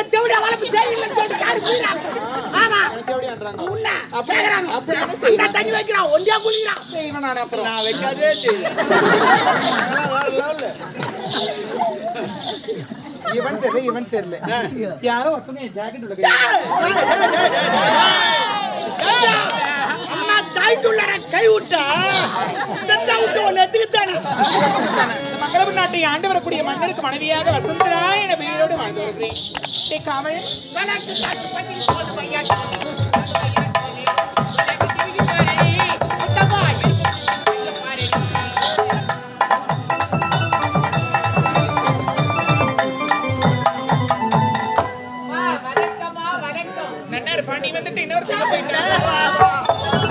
தேவடியா வளர்ப்பு சரியில்லைன்னு சொல்லிட்டு காரி குளிக்கிறான் ஆமா உன்ன கேக்குறாங்க இந்த தண்ணி வைக்கிறான் ஒண்டியா குளிக்கிறான் செய்வேன் நான் அப்புறம் நான் வைக்காதே செய்வேன் இவன் தெரியல இவன் தெரியல யாரோ ஒருத்தவங்க என் ஜாக்கெட் உள்ள கை அம்மா தாய்ட்டுள்ளட கை விட்டா இந்த விட்டு ஒன்னு எடுத்துக்கிட்டானே இந்த மங்களபுரி நாட்டை ஆண்டு வரக்கூடிய மன்னருக்கு மனைவியாக வசந்தரா என பெயரோடு வாழ்ந்து வருகிறேன் ஏ காவல் விளையாட்டு காட்டு பத்தி போட்டு பையா நன்னார் பாண்டி வந்துட்டு இன்னொருத்தங்க போயிட்டாங்க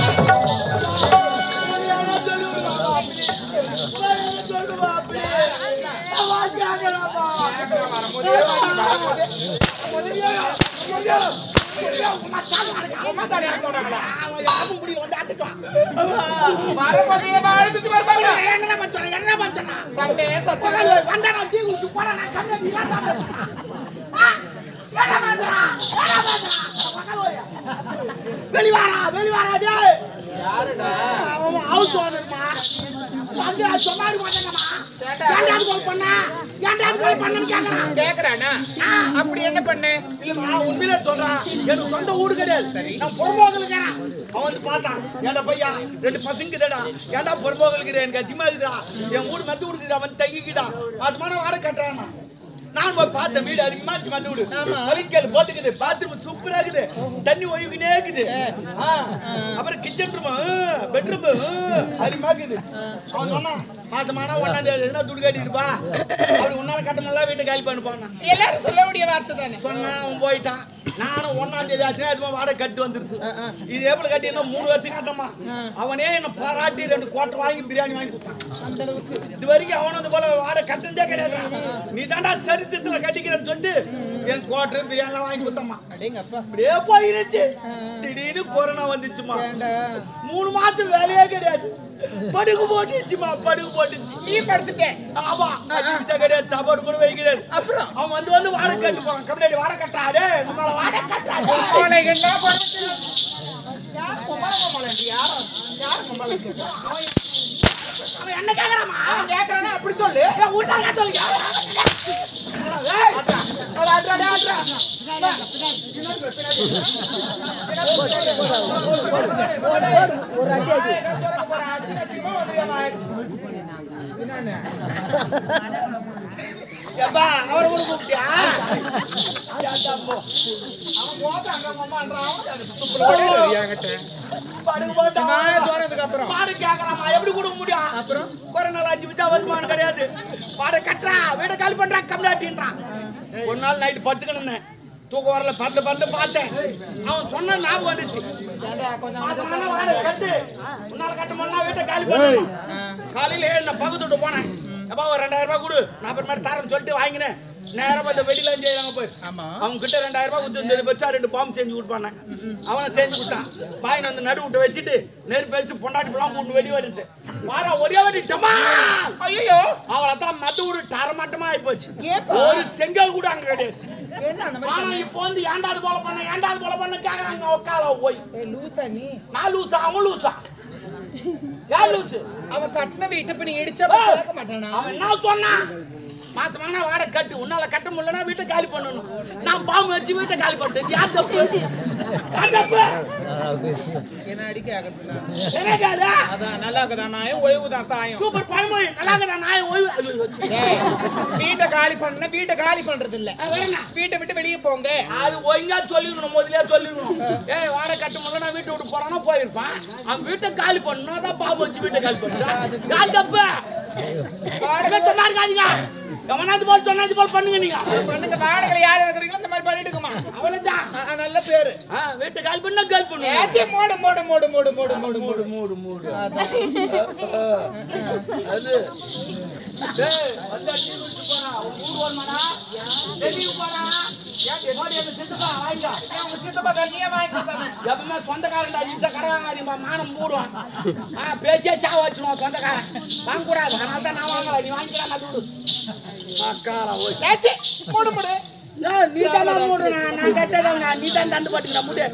வரும்போதே வாழ்ந்துட்டு வருவாங்க என்ன பண்ண என்ன பண்ணா சண்டே சச்சரவு பகல் வந்தா நான் தீ குடிச்சு போறா நான் கண்ணை நீ தான் சாப்பிடுறேன். ஆ, என்ன பண்றா? என்ன பண்றா? பகல் ஓயா. வெளிவாடா வெளிவாடா டேய் அவன் ஹவுஸ் ஓனர்மா வந்து அது சொன்னாரு மாட்டேங்கம்மா ஏன்டாது போய் பண்ணா ஏன்டாது போய் பண்ணன்னு கேக்குறான் கேக்குறானா அப்படி என்ன பண்ணு இல்லம்மா உண்மையிலே சொல்றான் எனக்கு சொந்த வீடு கிடையாது நான் பொறுமோகலுக்கிறேன் அவன் வந்து பார்த்தான் ஏன்டா பையா ரெண்டு பசங்க தேடா ஏன்டா பொறுமோகலுக்கிறேன் எனக்கு அசிமா இருக்குதா என் வீடு மத்து கொடுக்குதா வந்து தங்கிக்கிட்டா மாசமான வாடகை கட்டுறான் நான் போய் பார்த்தேன் வீடு அருமையாச்சு மத்து வீடு பலிக்கல் போட்டுக்குது பாத்ரூம் சூப்பரா இருக்குது தண்ணி ஒழுகினே இருக்குது ஆ, அப்புறம் கிச்சன் ரூம் பெட்ரூம் அருமையா இருக்குது அவன் சொன்னான் மாசமான ஒன்னாம் தேதி எதுனா துடு கட்டிட்டு பா அப்படி உன்னால கட்ட முடியல வீட்டை காலி பண்ணு போனான் எல்லாரும் சொல்லக்கூடிய வார்த்தை தானே சொன்னான் அவன் போயிட்டான் நானும் ஒன்னாம் தேதி ஆச்சுன்னா அதுமா வாடகை கட்டு வந்துருச்சு இது எப்படி கட்டி என்ன மூணு வருஷம் கட்டமா அவனே என்ன பாராட்டி ரெண்டு குவார்டர் வாங்கி பிரியாணி வாங்கி கொடுத்தான் இது வரைக்கும் அவனும் அது போல வாடகை கட்டுனதே கிடையாது நீ தாண்டா சரித்திரத்துல கட்டிக்கிறேன்னு சொல்லிட்டு எனக்கு குவார்டர் பிரியாணி வாங்கி கொடுத்தம்மா அடேங்கப்பா அப்படியே போயிருச்சு திடீர்னு கொரோனா வந்துச்சுமா மூணு மாசம் வேலையே கிடையாது படுகு போட்டுச்சுமா படுகு போட்டுச்சு நீ படுத்துட்டேன் ஆமா அடிச்சா கிடையாது சாப்பாடு கூட வை கிடையாது அப்புறம் அவன் வந்து வந்து வாடகை கட்டு போறான் கம்ப்ளைண்ட் வாடகை கட்டாதே நம்மள வாடகை கட்டாதே அவனை என்ன பண்ணுறது யார் குமார குமாரன் யார் யார் குமாரன் அவன் என்ன கேக்குறாமா அவன் கேட்கறானா அப்படி சொல்லு ஏய், ஊர்தாங்க சொல்லுங்க ஏய், அவன் ஆட்றா, டேய், ஆட்றா. போறான், அசிங்க அசிங்கமா வந்துடுறான் எப்பா அவரை கூட கூப்பிட்டியா அவன் போட்டு அங்க அம்மான்றான் படுகு போட்டான் நான் போனதுக்கு அப்புறம் மாடு கேக்குறாமா எப்படி கொடுக்க முடியும் அப்புறம் கொரோனா அஞ்சு விச்சா வருமானம் கிடையாது வாடகை கட்டுறா வீடை காலி பண்றா கம்மியாட்டின்றான் ஒரு நாள் நைட்டு படுத்துக்கணும் தூக்கம் வரல பரல பரல பார்த்தேன் அவன் சொன்ன ஞாபகம் வந்துச்சு மாசமான வாடகை கட்டு உன்னால கட்ட முடியல வீட்டை காலி பண்ணணும் காலையில நான் பக்கத்து விட்டு போனேன் அப்பா ஒரு ரெண்டாயிரம் ரூபாய் கொடு நான் அப்புறமேட்டு தரேன்னு சொல்லிட்டு வாங்கினேன் நேரமா இந்த வெடியில செய்யறாங்க போய் அவங்க கிட்ட ரெண்டாயிரம் ரூபாய் கொடுத்து இந்த வச்சா ரெண்டு பாம்பு செஞ்சு கொடுப்பானே அவனை செஞ்சு கொடுத்தான் பாயின் வந்து நடு விட்டு வச்சுட்டு நெருப்பு வச்சு பொண்டாட்டி பழம் மூணு வெடி வெடிட்டு வாரா ஒரே வெடி டமா ஐயோ அவளை தான் மத்த ஊரு தரமாட்டமா ஆயிப்போச்சு ஏப்பா? ஒரு செங்கல் கூட அங்க கிடையாது என்ன அந்த மாதிரி ஆனா இப்போ வந்து ஏண்டாது போல பண்ண ஏண்டாது போல பண்ண கேக்குறாங்க உட்கால போய் ஏய், லூசா நீ நான் லூசா அவன் லூசா யார் லூசு அவன் கட்டின வீட்டை இப்ப நீ இடிச்சா கேட்க மாட்டானா அவன் என்ன சொன்னான் மாசமான வாடகை கட்டு உன்னால கட்ட முடியலன்னா வீட்டை காலி பண்ணணும் நான் பாம்பு வச்சு வீட்டை காலி பண்ணிட்டேன் யார் தப்பு யார் தப்பு என்ன அடிக்க ஆகுதுன்னா எனக்கு அது அதான் நல்லா இருக்குதா நான் ஓய்வு தான் சாயம் சூப்பர் பயமொழி நல்லா இருக்குதா நான் ஓய்வு ஐயோ, வச்சு. ஏய், வீட்டை காலி பண்ண வீட்டை காலி பண்றது இல்ல அது வேணா. வீட்டை விட்டு வெளியே போங்க அது ஒழுங்கா சொல்லிடணும் முதல்ல சொல்லிடணும் ஏய் வாடகை கட்ட முடியல நான் வீட்டை விட்டு போறானா போயிருப்பான் அவன் வீட்டை காலி பண்ணணும் தான் பாம்பு வச்சு வீட்டை காலி பண்ணுறான் யார் தப்பு வாடகை சொன்னா இருக்காதீங்க எவனாவது போல் சொன்னாது போல் பண்ணுங்க நீங்க பண்ணுங்க வாடகை யார் இருக்கிறீங்களோ இந்த மாதிரி பண்ணிட்டுக்குமா அவ்வளவுதான் ஆ, ஆ, நல்ல பேரு ஆ, வீட்டை காலி பண்ணா காலி பண்ணுங்க ஏச்சி மூடு மூடு மூடு மூடு மூடு மூடு மூடு மூடு மூடு அதான். அது டேய் வந்து டீ குடிச்சு போறா உன் ஊர் வருமாடா டெல்லிக்கு போறா ஏன் ஓடி வந்து சித்தப்பா வாங்க உங்க சித்தப்பா தண்ணியா வாங்கி கொடுத்தானே. எப்பவுமே சொந்தக்காரன் அடிச்சா கடை வாங்காதீங்க மானம் மூடுவான் ஆ பேச்சே சாவ வச்சுருவான் சொந்தக்காரன் வாங்கக்கூடாது அதனால தான் நான் வாங்கல நீ வாங்கிக்கலாம் நட்டு விடு அக்காரா ஓய் ஏச்சி மூடு மூடு ஏய், நீ தான் மூடு நான் நான் கட்டதவங்க நீ தான் தந்து பாட்டுக்கிற முடி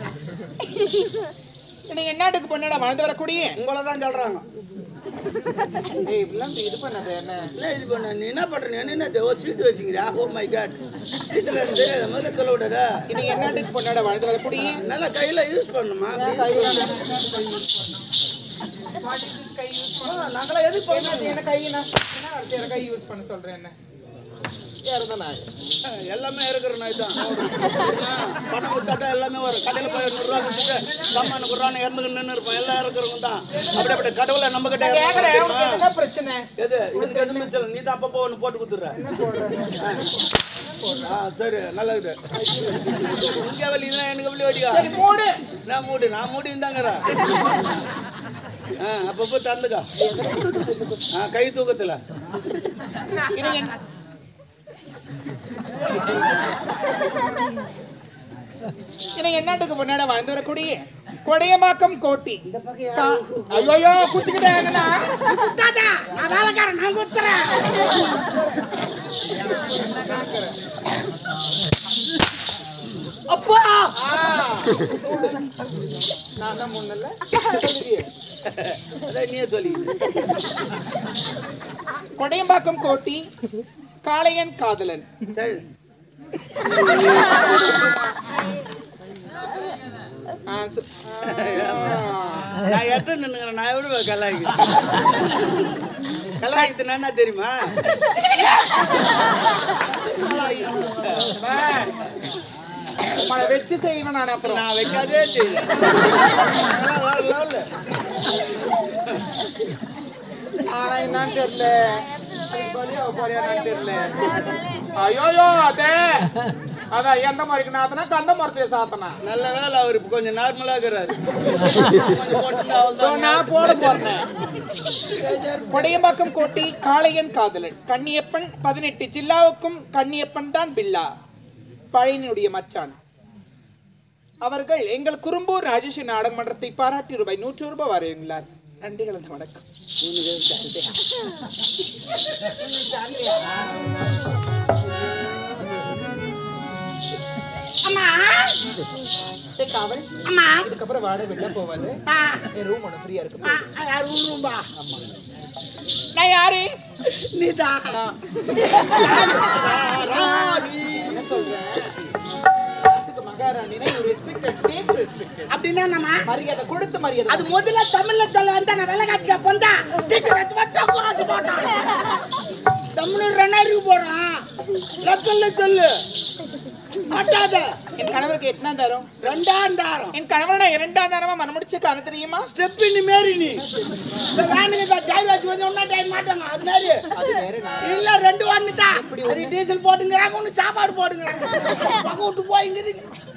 நீங்க என்னாட்டுக்கு பொண்ணாட வாழ்ந்து வரக்கூடிய உங்களை தான் சொல்றாங்க ஏய் இப்படிலாம் இது பண்ணாத என்ன என்ன இது பண்ண நீ என்ன பண்ற நீ என்ன இது? ஒரு சீட்டு வச்சுக்கிறியா ஓ மை காட் சீட்டுல இருந்து முதல்ல சொல்ல விடாதா நீங்க என்னாட்டுக்கு பொண்ணாட வாழ்ந்து வரக்கூடிய நல்லா கையில யூஸ் பண்ணுமா நாங்களாம் எதுக்கு பண்ணோம் என்ன கையினா என்ன அடுத்து என்ன கை யூஸ் பண்ண சொல்றேன் என்ன யாருதான் நான் எல்லாமே இருக்கிற நாய் தான் ஆ, பணம் கொடுத்தா தான் எல்லாமே வரும் கடையில் போய் நூறுரூவா கொடுத்துட்டு சாமான குர்றான்னு இறந்துக்கிட்டு நின்று இருப்போம் எல்லாம் இருக்கிறவங்க தான் அப்படி அப்படி கடவுளை நம்ம கிட்ட கேக்குறேன் இறந்துக்கிட்டு உனக்கு என்ன பிரச்சனை எது இதுக்கு எதுவுமே தெரியல நீ தான் அப்பப்போ ஒன்று போட்டு கொடுத்துட்ற ஆ சரி நல்லது இங்கே வலி தான் எனக்கு வலி வடியா சரி மூடு நான் மூடி நான் மூடி இருந்தாங்கிறேன் ஆ அப்பப்போ தந்துக்கா ஆ கை தூக்கத்தில் இது என்ன இது என்னாட்டுக்கு பொண்ணாட வாழ்ந்து வரக்கூடிய கொடையமாக்கம் கோட்டி ஐயோ குத்திக்கிட்டேங்கண்ணா தாத்தா நான் வேலைக்காரன் நான் குத்துறேன் அப்பா நான் தான் முன்னல்ல அதான் நீயே சொல்லி கொடையம்பாக்கம் கோட்டி காளையன் காதலன் சரி ஆ, ச- நான் எட்ட நின்னுங்கிறேன் நான் எப்படி கலாய்க்கு கலாய்க்குதுன்னா என்ன தெரியுமா உங்களை வச்சு செய்வேன் நான் அப்புறம் நான் வைக்காதே செய்வேன் அதெல்லாம் வேற level. ஆனா என்னன்னு தெரியல பலியா போறியான்னு தெரியல ஐயோயோ அதே அதான் எந்த மாதிரி நாத்தனா கந்த மரத்தைய சாத்தனா நல்ல வேலை அவர் இப்போ கொஞ்சம் நார்மலா இருக்கிறாரு கொஞ்சம் போட்டுருந்தா அவ்வளவுதான். நான் போட போறேன் கொடையம்பாக்கம் கோட்டி காளையன் காதலன் கன்னியப்பன் பதினெட்டு ஜில்லாவுக்கும் கன்னியப்பன் தான் பில்லா பழனியுடைய மச்சான் அவர்கள் எங்கள் குறும்பூர் ராஜேஸ்வரி நாடக மன்றத்தை பாராட்டி ரூபாய் நூற்று ரூபாய் வரையுங்களார் நன்றி கலந்த வணக்கம் அம்மா ஏய், காவல் அம்மா இதுக்கப்புறம் வாடகை வெளில போவாது ஆ, என் ரூம் ஒன்று ஃப்ரீயா இருக்கு ஆ, அது ரூம் ரூம்பா நான் யாரு நீதான் ராணி. என்ன சொல்றேன் நாட்டுக்கு மகாராணினா யூ ரெஸ்பெக்டட் டேக் ரெஸ்பெக்டட் அப்படின்னா நம்ம மரியாதை கொடுத்து மரியாதை அது முதல்ல தமிழ்ல சொல்ல வந்தா நான் வேலை காட்சிக்க பொந்தா டீச்சர் மட்டும் குறைச்சு போட்டான் தமிழ் ரெண்டாயிரம் போறான் லக்கல்ல சொல்லு மாட்டாத என் கணவருக்கு எத்தனை தரும் ரெண்டாயிரம் என் கணவர் நான் இரண்டாம் நேரமா மனமுடிச்ச காரணம் தெரியுமா ஸ்டெப் இன்னி மாரி நீ இந்த வேனுக்கு டயர் வச்சு வந்து ஒன்னா டயர் மாட்டாங்க அது மாதிரி அது வேற நான் இல்ல ரெண்டு ஒண்ணு தான் அது டீசல் போட்டுங்கிறாங்க ஒண்ணு சாப்பாடு போட்டுங்கிறாங்க பக்கம் விட்டு போய்ங்குது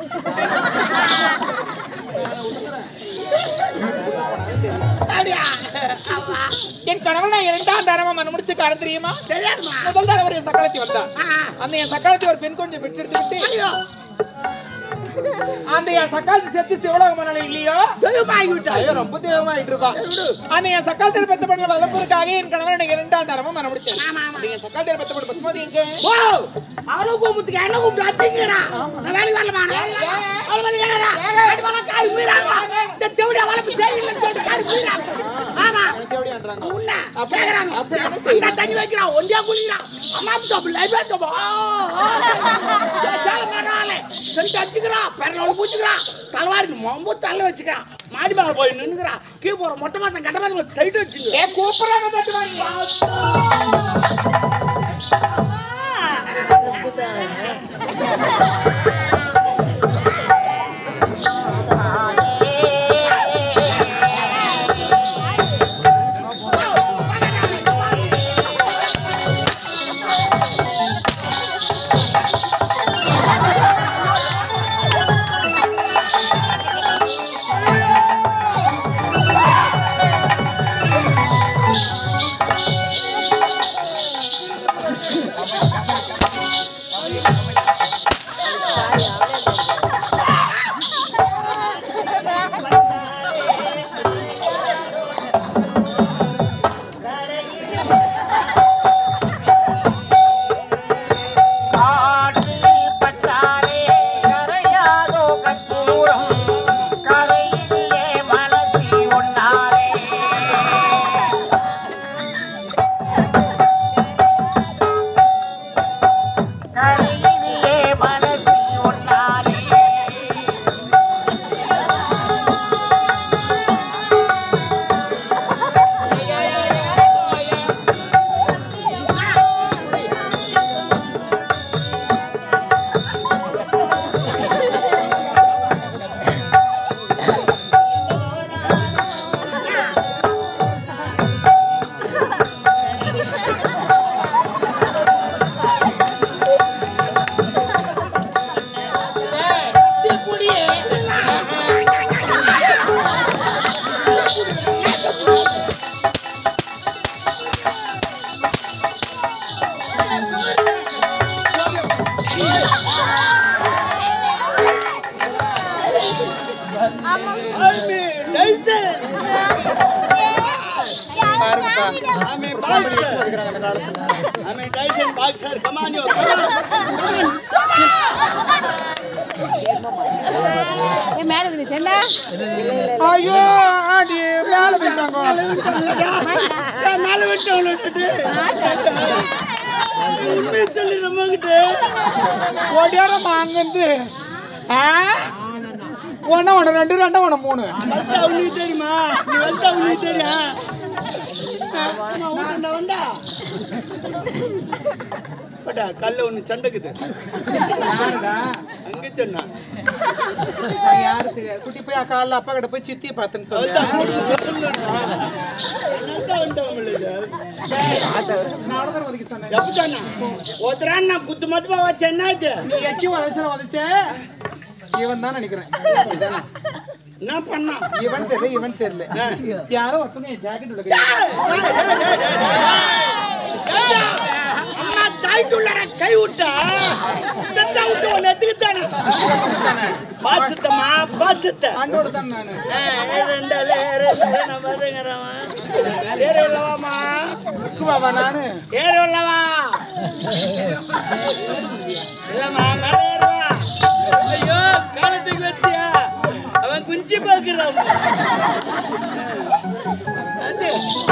அப்படியா ஆமா என் கணவர் நான் இரண்டாம் நேரமா மனமுடிச்ச காரணம் தெரியுமா தெரியாதுமா முதல் தடவை என் சக்காலத்தி வந்தா ஆ. அந்த என் சக்காலத்தி ஒரு பெண் கொஞ்சம் விட்டு விட்டு ஐயோ அந்த என் சக்காலத்தி செத்து சிவலோகம் பண்ணல இல்லையோ தெய்வமாகி விட்டா ஐயோ ரொம்ப தேவமாயிட்டு இருப்பான் அந்த என் சக்காலத்தில் பெத்த பண்ண வளர்ப்பதற்காக என் கணவர் எனக்கு இரண்டாம் தரமா மனமுடிச்சேன் ஆமா, ஆமா. அந்த என் சக்காலத்தில் பெத்த பண்ண பத்தும்போது எங்க ஓ அவளும் கூப்பிட்டுக்க என்ன கூப்பிட்டு அச்சிங்கிறா நான் வேலைக்கு வரலமா நான் வேலைக்கு வரல. அவளை வந்து கேக்குறா காட்டு மேல காய் மீறாங்க இந்த தேவடியா வளர்ப்பு சரியில்லைன்னு சொல்லிட்டு காய் மீறாங்க ஆமா தேவடியான்றாங்க உன்ன கேக்குறாங்க அப்ப என்ன செய்யணும்? இந்த தண்ணி வைக்கிறான் ஒண்டியா குளிக்கிறான் அம்மா தப்பு லைஃப் தப்பு சேல மாட்டாளே சென்ட் அடிச்சுக்கிறான் பெரலோட பூச்சுக்கிறான் தலைவாரி மொம்பு தள்ள வச்சுக்கிறான் மாடி மேல போய் நின்னுக்கிறான் கீழே போற மொட்டை மாசம் கட்ட மாசம் சைடு வச்சுங்க ஏ கூப்பிடுறாங்க தட்டு வாங்கி கரையினிலே மனசை ஒன்னாலே ஆமி டைசன் ஆமி பாக்ஸர் ஆமி Tyson boxer come on you மேல இருந்துச்சுல்ல ஐயோ ஆண்டி வேலை போயிட்டாங்க மேல விட்டவங்க விட்டுட்டு உண்மையை சொல்லி நம்ம கிட்ட ஓடியாரம்மா அங்கிருந்து ஒன்னா ஒன்று ரெண்டு ரெண்டா ஒன்று மூணு வந்தா உனக்கு தெரியுமா நீ வந்தா உனக்கு தெரியும் நான் ஊருண்டா வந்தா பட்டா கல்ல ஒண்ணு சண்டைக்குது அங்க சொன்னா யாரு தெரியாது குட்டி போய் காலைல அப்பா கிட்ட போய் சித்தியை பார்த்துன்னு சொல்லு நானும் ஒதுக்கி சொன்னேன் ஒருத்தரான் குத்து மத்துமா வச்சு என்னாச்சு நீ எச்சி வயசுல வந்துச்சே இவன் தான் நினைக்கிறேன் இதானே? என்ன பண்ணா இவன் தெரியல இவன் தெரியல யாரோ ஒருத்தவங்க என் ஜாக்கெட் உள்ள அம்மா தாய்ட்டுள்ளட கை விட்டா தத்தா விட்டு ஒன்னு எடுத்துக்கிட்டானே பாத்துத்தம்மா பாத்துத்த அண்டோட தான் நானு ரெண்டாலே ரெண்டு பாத்துங்கிறவன் ஏறி உள்ளவாமா இருக்குவாவா நானு ஏறி உள்ளவா இல்லம்மா மேல ஏறுவா ஐயோ காலத்துக்கு வச்சியா அவன் குஞ்சு பாக்குறான் அது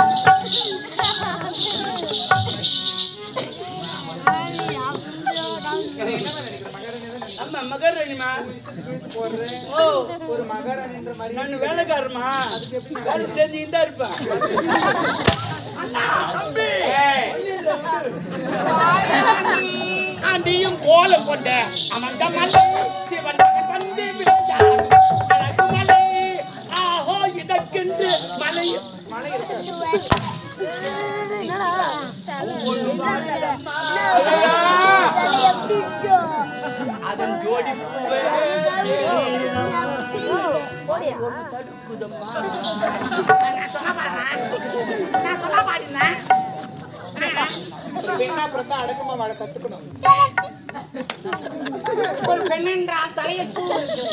ஆமா மகரணிமா போடுறேன் ஓ ஒரு மகாராணின்ற மாதிரி நான் வேலைக்காரமா வேலை செஞ்சுக்கிட்டு தான் இருப்பேன் ஆண்டியும் கோலம் கொண்ட அமர்ந்த மலை சிவன் மகன் வந்து விளையாடும் அழகு மலை ஆஹோ இதற்கென்று மலை மலை அதன் ஜோடி பூவே நான் சொல்ல பாடினேன் ஒரு பெண்ணா பிறந்தா அடக்கமா வாழ கத்துக்கணும் ஒரு பெண்ணென்றால் தலையை தூண்டு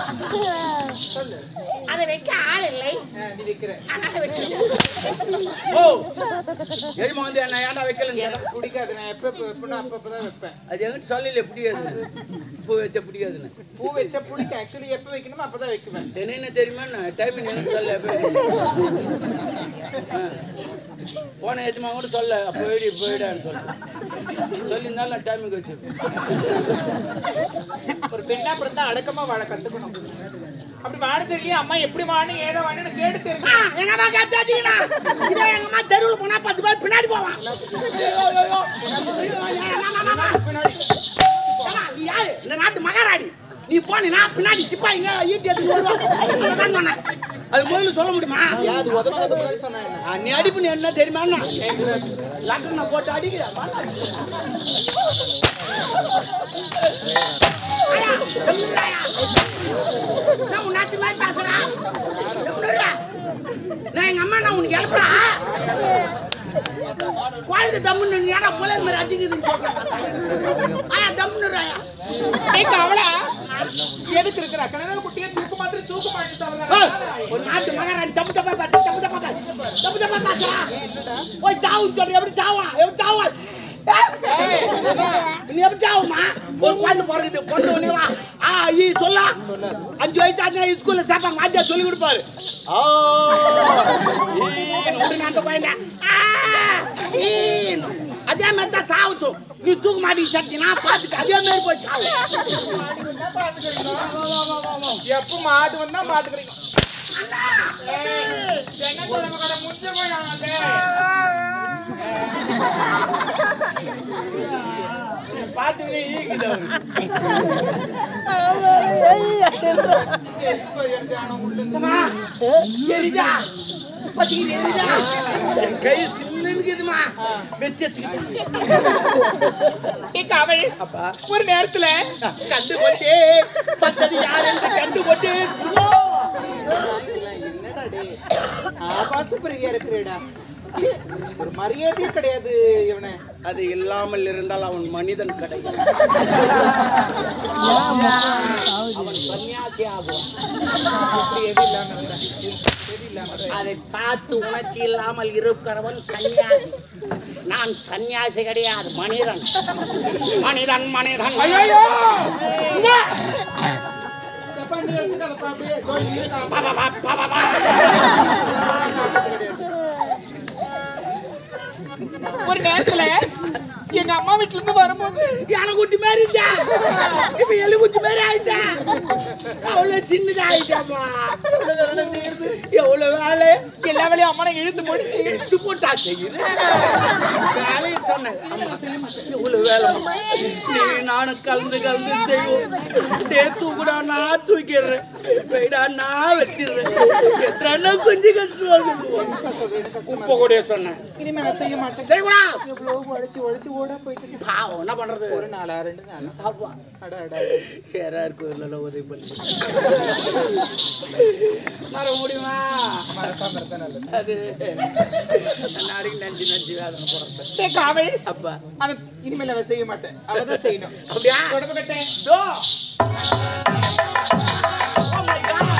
அதை வைக்க ஆள் இல்லை ஆ, நீ வைக்கிற அதனால வச்சு ஓ எரிமா வந்து என்ன ஏன்டா வைக்கலங்க எனக்கு பிடிக்காது நான் எப்ப எப்ப- எப்படின்னா அப்ப அப்பதான் வைப்பேன் அது எங்கிட்ட சொல்லல பிடிக்காது பூ வச்ச பிடிக்காதுன்னு பூ வச்சா பிடிக்கும் ஆக்சுவலி எப்ப வைக்கணுமோ அப்பதான் வைக்குவேன் என்னென்ன தெரியுமா நான் டைமிங் எனக்கு சொல்ல எப்ப ஆ. போன எஜமா கூட சொல்ல போயிடு போயிடான்னு சொல்ல சொல்லியிருந்தாலும் நான் டைமிங் வச்சிருப்பேன் ஒரு பெண்ணா பிறந்தா அடக்கமா வாழ கத்துக்கணும் அப்படி வாழ தெரியல அம்மா எப்படி வாழணும் ஏதோ வாழணும் கேட்டு ஆ, தெரியும் எங்க அம்மா கேட்டாதீங்களா இதே எங்க அம்மா தெருவில் போனா பத்து பேர் பின்னாடி போவான் ஐயோ, ஐயோ, ஐயோ. ஐயோ, ஐயோ, அம்மா, அம்மா, அம்மா. ஏம்மா, நீ யாரு இந்த நாட்டு மகாராணி நீ போனீங்கன்னா பின்னாடி சிப்பாயிங்க ஈட்டி எடுத்து வருவான் தான் சொன்னேன் அது முதல்ல சொல்ல முடியுமா அது உதவாத முன்னாடி சொன்னா என்ன ஆ, நீ அடிப்பு நீ என்ன தெரியுமா லட்டனை போட்டு அடிக்கிறேன் ஆயா, எம்முறாயா. நான் உன்னாச்சு மாதிரி பேசுறேன் எம்முறா. நான் எங்க அம்மா நான் உனக்கு எழுப்புறா குழந்தை தம்முன்னு நீ ஏடா போலீஸ் மாதிரி அடிக்குதுன்னு சொல்றேன் ஆயா தம்முன்னுறாயா ஏய் கவலா எதுக்கு இருக்கிற கனடா குட்டியை தூக்கு மாதிரி தூக்கு மாட்டி ஏய், ஒரு நாட்டு மகாராணி தப்பு தப்பா பார்த்து தப்பு தப்பா பார்த்து தப்பு தப்பா பார்க்கறா போய் சாவுன்னு சொல்ற எப்படி சாவா எப்படி சாவா ஏய், நீ எப்படி சாவுமா ஒரு குழந்தை பிறகுது பிறந்த உடனே வா ஆ ஈ சொல்ல அஞ்சு வயசு ஆச்சுனா ஸ்கூல்ல சாப்பாங்க வாத்தியார் சொல்லி கொடுப்பாரு ஆ ஈன்னு உடனே அந்த குழந்தை ஆ ஈன்னு அதே மாதிரி தான் சாவுத்தும் நீ தூக்க மாட்டி சட்டினா பார்த்துக்க அதே மாதிரி போய் சாவு எப்ப மாடு வந்தா பாத்துக்கிறீங்க என்ன சொல்ல முடிஞ்ச போய் பார்த்துக்கிட்டே ஈக்குது அவரு. அம்மா, எரியுதா? பத்திக்கிட்டு எரியுதா? என் கை சில்லுன்னுக்குதும்மா. வச்சு எடுத்துக்கிட்டேன். அவள் ஒரு நேரத்துல கண்டு கொண்டே பத்தது யார் என்று கண்டு கொண்டே புலோ. என்னடா டே ஆபாச பிரியா இருக்கிறேடா ச்சே, ஒரு மரியாதையே கிடையாது இவனை அது இல்லாமல் இருந்தால் அவன் மனிதன் கிடையாது அவன் சன்னியாசி ஆகுவான் அப்படி எது இல்லாம இருந்தா? எது இல்லாம இருந்தா? அதை பார்த்து உணர்ச்சி இல்லாமல் இருக்கிறவன் சன்னியாசி நான் சன்னியாசி கிடையாது மனிதன் மனிதன் மனிதன் தப்பா நீ எடுத்துக்காதப்பா, அப்படியே சொல்லி. பா, பா, பா, பா, பா, பா. ஒரு நேரத்துல எங்க அம்மா வீட்டுல இருந்து வரும்போது யானை குட்டி மாதிரி இருந்தா இப்ப எலி குட்டி மாதிரி ஆயிட்டா அவ்வளவு சின்னதா ஆயிட்டாமா எவ்வளவு வேலை எல்லா வேலையும் அம்மா நான் இழுத்து முடிச்சு எடுத்து போட்டா செய்யுது வேலையை சொன்னேன் அம்மா, எவ்வளவு வேலைம்மா நீ நானும் கலந்து கலந்து செய்வோம் டே தூக்குடா நான் தூக்கிடுறேன் வைடா நான் வச்சிடுறேன் எத்தனை கொஞ்சம் கஷ்டமாக உப்ப கூட சொன்னேன் இனிமே நான் செய்ய மாட்டேன் செய்யக்கூடா எவ்வளவு உழைச்சு உழைச்சு ஓட போயிட்டு பாவம் என்ன பண்றது ஒரு நாளா ரெண்டு நாளா அப்பா அட அட யாரார் கோயிலில் உதவி பண்ணி மற முடியுமா மறக்காம இருந்தா நல்லது அது நாளைக்கு நஞ்சு நஞ்சு வேதனை போறது டே, காவல் அப்பா அவன் இனிமேல் அவன் செய்ய மாட்டேன் அவதான் செய்யணும் அப்படியா தொடப்பு கட்டேன் தோ Oh my God!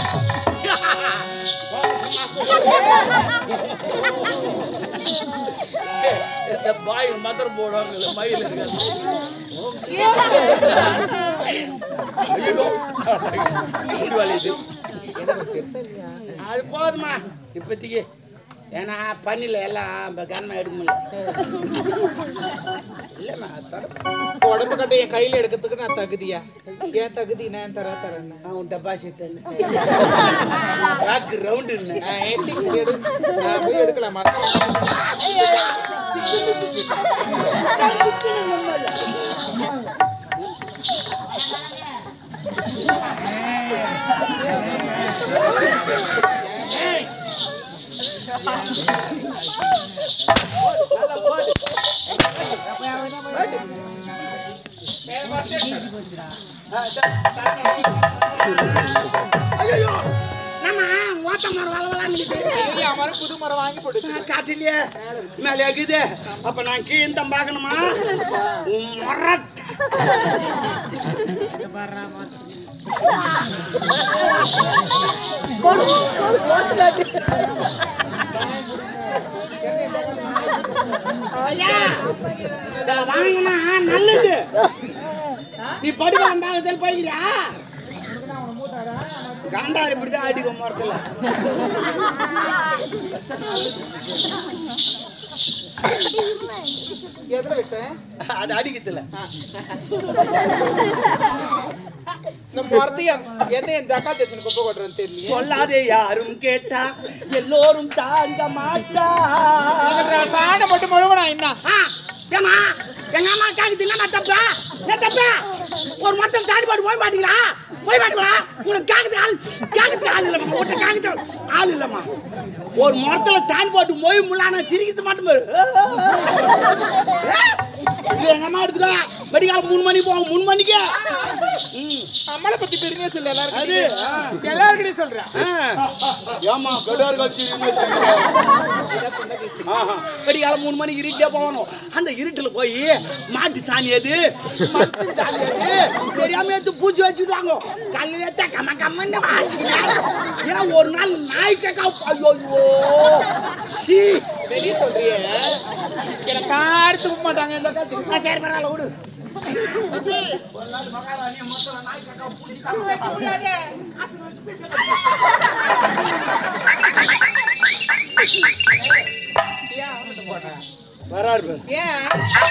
இந்த பாய் மதர் போடுவாங்கல்ல மயில் இருக்காது ஐயோ இது வலியுது. அது போதுமா இப்போதைக்கு ஏன்னா பண்ணில எல்லாம் இப்போ கன்மை எடுக்க முடியல இல்லைம்மா தர உடம்பு கட்டை என் கையில எடுக்கிறதுக்கு நான் தகுதியா ஏன் தகுதி நான் தர தரேன் அவன் டெபாசிட் ராக்கு ரவுண்டு நான் போய் எடுக்கலாமா ஐயோ நம்ம ஓட்ட மரம் வளவலான்னு என் மரம் புது மரம் வாங்கி போட்டு காட்டிலேயே மேலே இருக்குது அப்ப நான் கீழ்த்தம் பார்க்கணுமா மரத் ஐயா, இதெல்லாம் வாங்கினா நல்லது நீ படுக்கலாம் பாகத்தில் போய்க்கிறியா காண்டாரி இப்படிதான் அடிக்கும் மரத்துல எதுல விட்டேன் அது அடிக்கத்துல இந்த மரத்தையும் என்ன என் ஜக்கா தேசன் குப்பை கொட்டுறேன்னு தெரியல சொல்லாதே யாரும் கேட்டா எல்லோரும் தாங்க மாட்டா சாணை மட்டும் முழுவனா என்ன ஆ, ஏம்மா எங்க அம்மா காக்கு என்னம்மா தப்பா என்ன தப்பா ஒரு மொத்தம் சாடி பாட்டு போய் மாட்டீங்களா போய் மாட்டீங்களா உனக்கு காக்கத்து ஆள் காக்கத்து ஆள் இல்லைம்மா ஒட்ட காக்கத்து ஆள் இல்லைம்மா ஒரு மரத்துல சாணி போட்டு மொய் முள்ளானா சிரிக்கிறது மட்டும் பாரு இது எங்க அம்மா எடுத்துக்கோ வெடிக்காலம் மூணு மணிக்கு போவோம் மூணு மணிக்கு அம்மளை பத்தி பெருமையா சொல்லு எல்லாருக்கும் அது, ஆ. எல்லாருக்கிட்டையும் சொல்றேன் ஏமா கடார் கட்சி வெடிகாலம் மூணு மணிக்கு இருட்டே போகணும் அந்த இருட்டில் போய் மாட்டு சாணி எது மத்து சாணி எது தெரியாம எடுத்து பூச்சி வச்சுட்டாங்க கல்லில் ஏத்த கம்ம கம்மன்னு வாசிக்கிறாங்க ஏன் ஒரு நாள் நாய் கேக்கா ஐயோ சி வெளியே சொல்றியே எனக்கு கார் துப்ப மாட்டாங்க இந்த காலத்துக்கு நான் சரி பரவாயில்ல விடு வராரு பாரு. ஏன்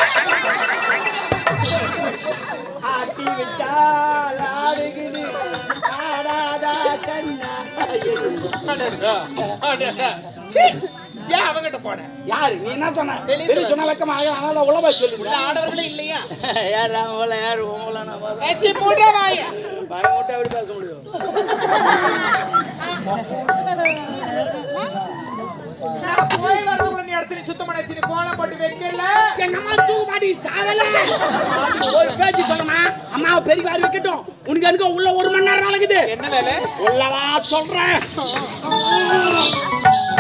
ஆட்டி விட்டால் ஆடுகுது ஆடாதா கண்ணா அடடா, அடடா. சீ, ஏன் அவங்கிட்ட போன யாரு நீ என்ன சொன்ன வெளிய வெளிய சொன்ன வெக்கமா அதனால உள்ள போய் உள்ள சொல்லி ஆடவர்களே இல்லையா யார் அவங்கள யாரு உங்கள நான் பார்த்தா ஏச்சி மூட வாய பயமுட்டா எப்படி பேச முடியும் நான் போய் வரதுக்குள்ள நீ இடத்துல சுத்தம் பண்ணி நீ கோலம் போட்டு வைக்கல எங்க அம்மா தூக்கு மாட்டி சாவல ஒரு பேச்சு சொல்லமா அம்மாவை பெரிய வாரி வைக்கட்டும் உனக்கு எனக்கு உள்ள ஒரு மணி நேரம் நடக்குது என்ன வேலை உள்ளவா சொல்றேன்